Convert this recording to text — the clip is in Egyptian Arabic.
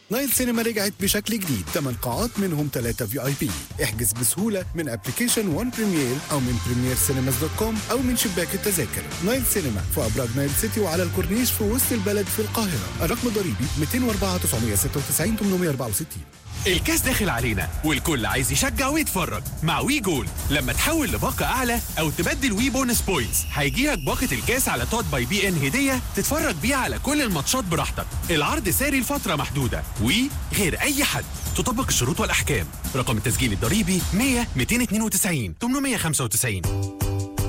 نايل سينما رجعت بشكل جديد 8 قاعات منهم 3 في اي بي احجز بسهولة من ابلكيشن وان بريمير او من بريمير سينماز دوت كوم او من شباك التذاكر نايل سينما في ابراج نايل سيتي وعلى الكورنيش في وسط البلد في القاهرة الرقم الضريبي 204 996 864 الكاس داخل علينا والكل عايز يشجع ويتفرج مع وي جول لما تحول لباقة أعلى أو تبدل وي بونس بوينتس هيجيلك باقة الكاس على توت باي بي إن هدية تتفرج بيها على كل الماتشات براحتك العرض ساري لفترة محدودة وي غير أي حد تطبق الشروط والأحكام رقم التسجيل الضريبي 100 292 895